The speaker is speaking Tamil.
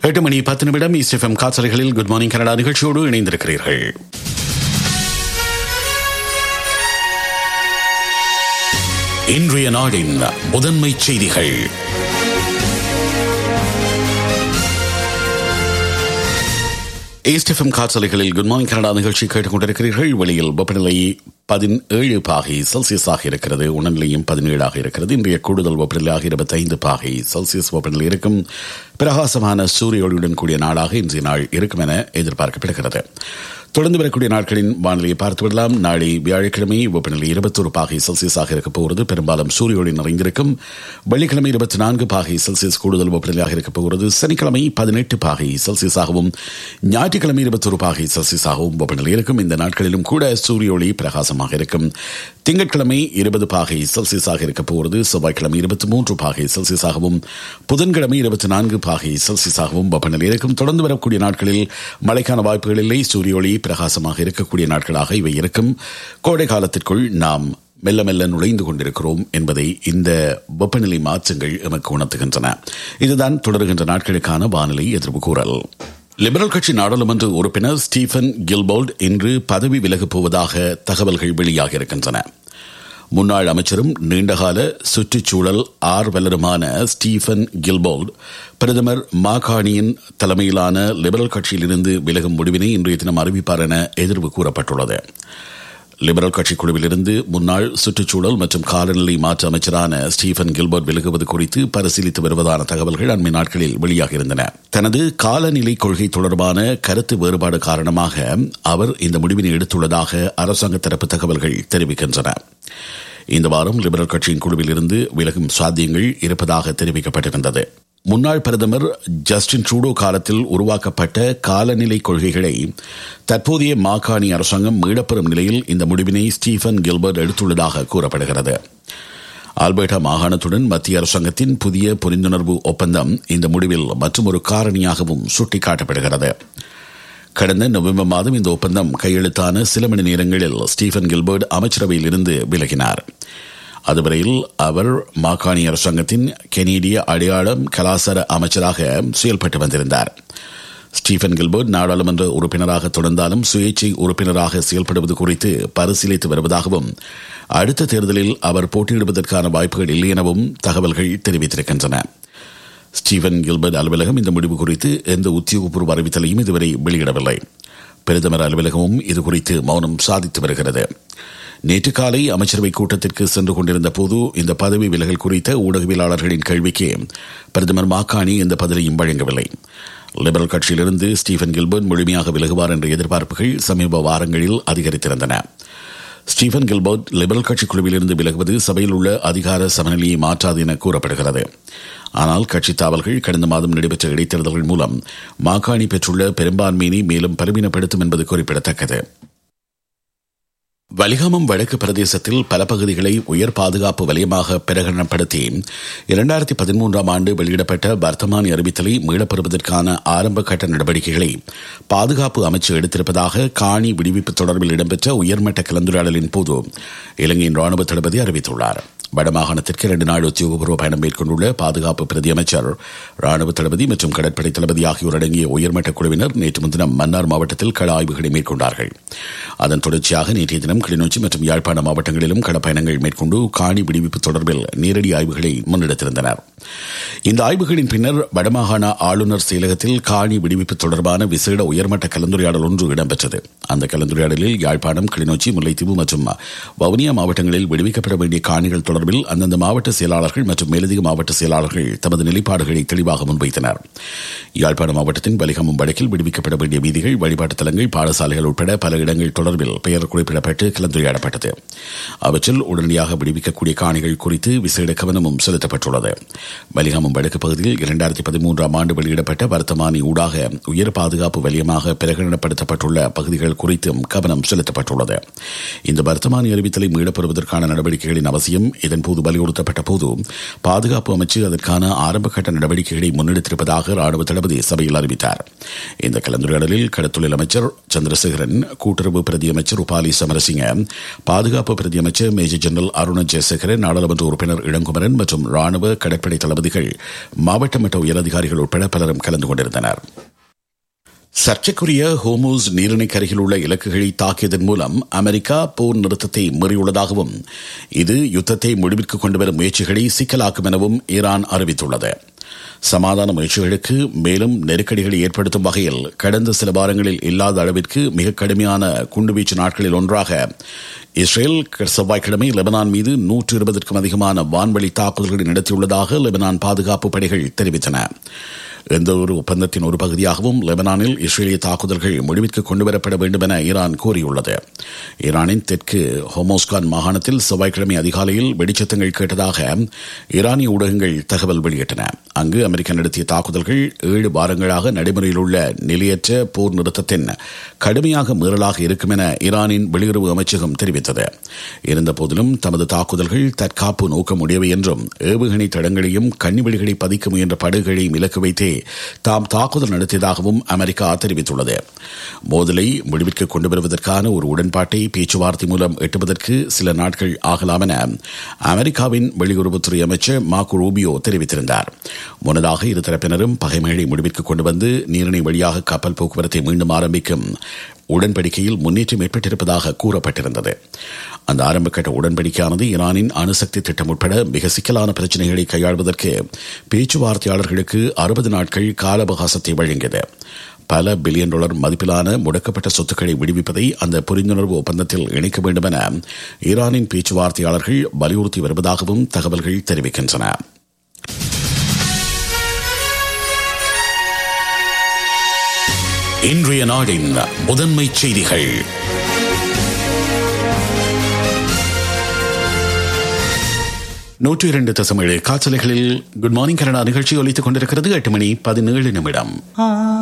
எட்டு மணி பத்து நிமிடம் இஸ்எஃப்எம் காசலைகளில் குட் மார்னிங் கனடா நிகழ்ச்சியோடு இணைந்திருக்கிறீர்கள் இன்றைய நாடின் முதன்மை செய்திகள் ஈஸ்டிஎஃப்எம் காற்றலைகளில் குட் மார்னிங் கனடா நிகழ்ச்சி கேட்டுக்கொண்டிருக்கிறீர்கள் வெளியில் வெப்பநிலை பதினேழு பாகை செல்சியஸாக இருக்கிறது உணர்நிலையும் பதினேழாக இருக்கிறது இன்றைய கூடுதல் வெப்பநிலையாக இருபத்தைந்து பாகை செல்சியஸ் வெப்பநிலை இருக்கும் பிரகாசமான சூரிய ஒளியுடன் கூடிய நாளாக இன்றைய நாள் இருக்கும் என எதிர்பார்க்கப்படுகிறது தொடர்ந்து வரக்கூடிய நாட்களின் வானிலையை பார்த்து விடலாம் நாளை வியாழக்கிழமை வெப்பநிலை இருபத்தொரு பாகை செல்சியஸாக இருக்க போகிறது பெரும்பாலும் சூரிய ஒளி நிறைந்திருக்கும் வெள்ளிக்கிழமை இருபத்தி நான்கு பாகை செல்சியஸ் கூடுதல் வெப்பநிலையாக இருக்க போகிறது சனிக்கிழமை பதினெட்டு பாகை செல்சியஸாகவும் ஞாயிற்றுக்கிழமை இருபத்தொரு பாகை செல்சியஸாகவும் வெப்பநிலை இருக்கும் இந்த நாட்களிலும் கூட சூரிய ஒளி பிரகாசமாக இருக்கும் திங்கட்கிழமை இருபது பாகை செல்சியஸாக இருக்க போகிறது செவ்வாய்க்கிழமை இருபத்தி மூன்று பாகை செல்சியஸாகவும் புதன்கிழமை இருபத்தி நான்கு பாகை செல்சியஸாகவும் வெப்பநிலை இருக்கும் தொடர்ந்து வரக்கூடிய நாட்களில் மழைக்கான வாய்ப்புகள் இல்லை சூரிய ஒளி பிரகாசமாக இருக்கக்கூடிய நாட்களாக இவை இருக்கும் கோடை காலத்திற்குள் நாம் மெல்ல மெல்ல நுழைந்து கொண்டிருக்கிறோம் என்பதை இந்த வெப்பநிலை மாற்றங்கள் எமக்கு உணர்த்துகின்றன இதுதான் தொடர்கின்ற நாட்களுக்கான வானிலை எதிர்ப்பு கூறல் லிபரல் கட்சி நாடாளுமன்ற உறுப்பினர் ஸ்டீஃபன் கில்போல்ட் இன்று பதவி விலகப் போவதாக தகவல்கள் வெளியாக இருக்கின்றன முன்னாள் அமைச்சரும் நீண்டகால சுற்றுச்சூழல் ஆர்வலருமான ஸ்டீஃபன் கில்போல்ட் பிரதமர் மாகாணியின் தலைமையிலான லிபரல் கட்சியிலிருந்து விலகும் முடிவினை இன்றைய தினம் அறிவிப்பார் என எதிர்வு கூறப்பட்டுள்ளது லிபரல் கட்சி குழுவிலிருந்து முன்னாள் சுற்றுச்சூழல் மற்றும் காலநிலை மாற்ற அமைச்சரான ஸ்டீஃபன் கில்பர்ட் விலகுவது குறித்து பரிசீலித்து வருவதான தகவல்கள் அண்மை நாட்களில் வெளியாகியிருந்தன தனது காலநிலை கொள்கை தொடர்பான கருத்து வேறுபாடு காரணமாக அவர் இந்த முடிவினை எடுத்துள்ளதாக அரசாங்க தரப்பு தகவல்கள் தெரிவிக்கின்றன இந்த வாரம் லிபரல் கட்சியின் குழுவில் இருந்து விலகும் சாத்தியங்கள் இருப்பதாக தெரிவிக்கப்பட்டிருந்தது முன்னாள் பிரதமர் ஜஸ்டின் ட்ரூடோ காலத்தில் உருவாக்கப்பட்ட காலநிலை கொள்கைகளை தற்போதைய மாகாணி அரசாங்கம் மீளப்பெறும் நிலையில் இந்த முடிவினை ஸ்டீஃபன் கில்பர்ட் எடுத்துள்ளதாக கூறப்படுகிறது ஆல்பர்டா மாகாணத்துடன் மத்திய அரசாங்கத்தின் புதிய புரிந்துணர்வு ஒப்பந்தம் இந்த முடிவில் மற்றொரு காரணியாகவும் சுட்டிக்காட்டப்படுகிறது கடந்த நவம்பர் மாதம் இந்த ஒப்பந்தம் கையெழுத்தான சில மணி நேரங்களில் ஸ்டீஃபன் கில்பர்ட் அமைச்சரவையில் இருந்து விலகினார் அதுவரையில் அவர் மாகாணி அரசாங்கத்தின் கெனேடிய அடையாளம் கலாசார அமைச்சராக செயல்பட்டு வந்திருந்தார் ஸ்டீஃபன் கில்பர்ட் நாடாளுமன்ற உறுப்பினராக தொடர்ந்தாலும் சுயேட்சை உறுப்பினராக செயல்படுவது குறித்து பரிசீலித்து வருவதாகவும் அடுத்த தேர்தலில் அவர் போட்டியிடுவதற்கான வாய்ப்புகள் இல்லை எனவும் தகவல்கள் தெரிவித்திருக்கின்றன ஸ்டீவன் கில்பர்ட் அலுவலகம் இந்த முடிவு குறித்து எந்த உத்தியோகபூர்வ அறிவித்தலையும் இதுவரை வெளியிடவில்லை பிரதமர் அலுவலகமும் இதுகுறித்து மௌனம் சாதித்து வருகிறது நேற்று காலை அமைச்சரவை கூட்டத்திற்கு சென்று கொண்டிருந்த போது இந்த பதவி விலகல் குறித்த ஊடகவியலாளர்களின் கேள்விக்கு பிரதமர் மாக்காணி எந்த பதிலையும் வழங்கவில்லை லிபரல் கட்சியிலிருந்து ஸ்டீஃபன் கில்பர்ட் முழுமையாக விலகுவார் என்ற எதிர்பார்ப்புகள் சமீப வாரங்களில் அதிகரித்திருந்தன ஸ்டீஃபன் கில்பர்ட் லிபரல் கட்சி குழுவிலிருந்து விலகுவது சபையில் உள்ள அதிகார சமநிலையை மாற்றாது என கூறப்படுகிறது ஆனால் கட்சி தாவல்கள் கடந்த மாதம் நடைபெற்ற இடைத்தேர்தல்கள் மூலம் மாகாணி பெற்றுள்ள பெரும்பான்மையினை மேலும் பலவீனப்படுத்தும் என்பது குறிப்பிடத்தக்கது வலிகாமம் வடக்கு பிரதேசத்தில் பல பகுதிகளை உயர் பாதுகாப்பு வலயமாக பிரகடனப்படுத்தி இரண்டாயிரத்தி பதிமூன்றாம் ஆண்டு வெளியிடப்பட்ட வர்த்தமானி அறிவித்தலை மீளப்பெறுவதற்கான ஆரம்ப கட்ட நடவடிக்கைகளை பாதுகாப்பு அமைச்சு எடுத்திருப்பதாக காணி விடுவிப்பு தொடர்பில் இடம்பெற்ற உயர்மட்ட கலந்துரையாடலின் போது இலங்கையின் ராணுவ தளபதி அறிவித்துள்ளார் வடமாகாணத்திற்கு இரண்டு நாள் உத்தியோகபூர்வ பயணம் மேற்கொண்டுள்ள பாதுகாப்பு பிரதி அமைச்சர் ராணுவ தளபதி மற்றும் கடற்படை தளபதி ஆகியோர் அடங்கிய உயர்மட்ட குழுவினர் நேற்று முன்தினம் மன்னார் மாவட்டத்தில் கள ஆய்வுகளை மேற்கொண்டார்கள் அதன் தொடர்ச்சியாக நேற்றைய தினம் கிளிநொச்சி மற்றும் யாழ்ப்பாண மாவட்டங்களிலும் களப்பயணங்கள் மேற்கொண்டு காணி விடுவிப்பு தொடர்பில் நேரடி ஆய்வுகளை முன்னெடுத்திருந்தனர் இந்த ஆய்வுகளின் பின்னர் வடமாகாண ஆளுநர் செயலகத்தில் காணி விடுவிப்பு தொடர்பான விசேட உயர்மட்ட கலந்துரையாடல் ஒன்று இடம்பெற்றது அந்த கலந்துரையாடலில் யாழ்ப்பாணம் கிளிநொச்சி முல்லைத்தீவு மற்றும் வவுனியா மாவட்டங்களில் விடுவிக்கப்பட வேண்டிய காணிகள் தொடர்பில் அந்தந்த மாவட்ட செயலாளர்கள் மற்றும் மேலதிக மாவட்ட செயலாளர்கள் தமது நிலைப்பாடுகளை தெளிவாக முன்வைத்தனர் யாழ்ப்பாண மாவட்டத்தின் பலிகமும் வடக்கில் விடுவிக்கப்பட வேண்டிய வீதிகள் வழிபாட்டுத் தலங்கள் பாடசாலைகள் உட்பட பல இடங்கள் தொடர்பில் பெயர் குறிப்பிடப்பட்டு கலந்துரையாடப்பட்டது அவற்றில் உடனடியாக விடுவிக்கக்கூடிய காணிகள் குறித்து விசேட கவனமும் செலுத்தப்பட்டுள்ளது பலிகாமம் வடக்கு பகுதியில் இரண்டாயிரத்தி பதிமூன்றாம் ஆண்டு வெளியிடப்பட்ட வர்த்தமானி ஊடாக உயர் பாதுகாப்பு வலியமாக பிரகடனப்படுத்தப்பட்டுள்ள பகுதிகள் குறித்தும் கவனம் செலுத்தப்பட்டுள்ளது இந்த வர்த்தமானி அறிவித்தலை மீளப்பெறுவதற்கான நடவடிக்கைகளின் அவசியம் இதன் இதன்போது வலியுறுத்தப்பட்ட போது பாதுகாப்பு அமைச்சு அதற்கான ஆரம்பகட்ட நடவடிக்கைகளை முன்னெடுத்திருப்பதாக ராணுவ தளபதி சபையில் அறிவித்தார் இந்த கலந்துரையாடலில் கடத்தொழில் அமைச்சர் சந்திரசேகரன் கூட்டுறவு பிரதி அமைச்சர் உபாலி சமரசிங்க பாதுகாப்பு பிரதி அமைச்சர் மேஜர் ஜெனரல் அருண ஜெயசேகரன் நாடாளுமன்ற உறுப்பினர் இளங்குமரன் மற்றும் ராணுவ கடற்படை தளபதிகள் மாவட்ட மட்ட உயரதிகாரிகள் உட்பட பலரும் கலந்து கொண்டிருந்தனர் சர்ச்சைக்குரிய ஹோமோஸ் நீரிணைக்கு அருகில் உள்ள இலக்குகளை தாக்கியதன் மூலம் அமெரிக்கா போர் நிறுத்தத்தை மீறியுள்ளதாகவும் இது யுத்தத்தை முடிவிற்கு கொண்டுவரும் முயற்சிகளை சிக்கலாக்கும் எனவும் ஈரான் அறிவித்துள்ளது சமாதான முயற்சிகளுக்கு மேலும் நெருக்கடிகளை ஏற்படுத்தும் வகையில் கடந்த சில வாரங்களில் இல்லாத அளவிற்கு மிக கடுமையான குண்டுவீச்சு நாட்களில் ஒன்றாக இஸ்ரேல் செவ்வாய்க்கிழமை லெபனான் மீது நூற்று இருபதற்கும் அதிகமான வான்வழி தாக்குதல்களை நடத்தியுள்ளதாக லெபனான் பாதுகாப்பு படைகள் தெரிவித்தன எந்த ஒரு ஒப்பந்தத்தின் ஒரு பகுதியாகவும் லெபனானில் இஸ்ரேலிய தாக்குதல்கள் முடிவிற்கு கொண்டுவரப்பட வேண்டும் என ஈரான் கூறியுள்ளது ஈரானின் தெற்கு ஹோமோஸ்கான் மாகாணத்தில் செவ்வாய்க்கிழமை அதிகாலையில் வெடிச்சத்தங்கள் கேட்டதாக ஈரானிய ஊடகங்கள் தகவல் வெளியிட்டன அங்கு அமெரிக்கா நடத்திய தாக்குதல்கள் ஏழு வாரங்களாக நடைமுறையில் உள்ள நிலையற்ற போர் நிறுத்தத்தின் கடுமையாக மீறலாக இருக்கும் என ஈரானின் வெளியுறவு அமைச்சகம் தெரிவித்தது இருந்தபோதிலும் தமது தாக்குதல்கள் தற்காப்பு நோக்கம் உடையவை என்றும் ஏவுகணை தடங்களையும் கண்ணிவெளிகளை பதிக்க முயன்ற படுகளையும் இலக்கு வைத்தே தாம் தாக்குதல் நடத்தியதாகவும் அமெரிக்கா தெரிவித்துள்ளது மோதலை முடிவிற்கு கொண்டு வருவதற்கான ஒரு உடன்பாட்டை பேச்சுவார்த்தை மூலம் எட்டுவதற்கு சில நாட்கள் ஆகலாம் என அமெரிக்காவின் வெளியுறவுத்துறை அமைச்சர் மார்க் ரூபியோ தெரிவித்திருந்தார் முன்னதாக இருதரப்பினரும் பகைமைகளை முடிவிற்கு கொண்டு வந்து நீரிணை வழியாக கப்பல் போக்குவரத்தை மீண்டும் ஆரம்பிக்கும் உடன்படிக்கையில் முன்னேற்றம் ஏற்பட்டிருப்பதாக கூறப்பட்டிருந்தது அந்த ஆரம்பகட்ட உடன்படிக்கையானது ஈரானின் அணுசக்தி திட்டம் உட்பட மிக சிக்கலான பிரச்சினைகளை கையாள்வதற்கு பேச்சுவார்த்தையாளர்களுக்கு அறுபது நாட்கள் கால அவகாசத்தை வழங்கியது பல பில்லியன் டாலர் மதிப்பிலான முடக்கப்பட்ட சொத்துக்களை விடுவிப்பதை அந்த புரிந்துணர்வு ஒப்பந்தத்தில் இணைக்க வேண்டும் என ஈரானின் பேச்சுவார்த்தையாளர்கள் வலியுறுத்தி வருவதாகவும் தகவல்கள் தெரிவிக்கின்றன இன்றைய நாடின் முதன்மை செய்திகள் நூற்றி இரண்டு தசமேழு காய்ச்சலைகளில் குட் மார்னிங் கனடா நிகழ்ச்சி ஒலித்துக் கொண்டிருக்கிறது எட்டு மணி பதினேழு நிமிடம்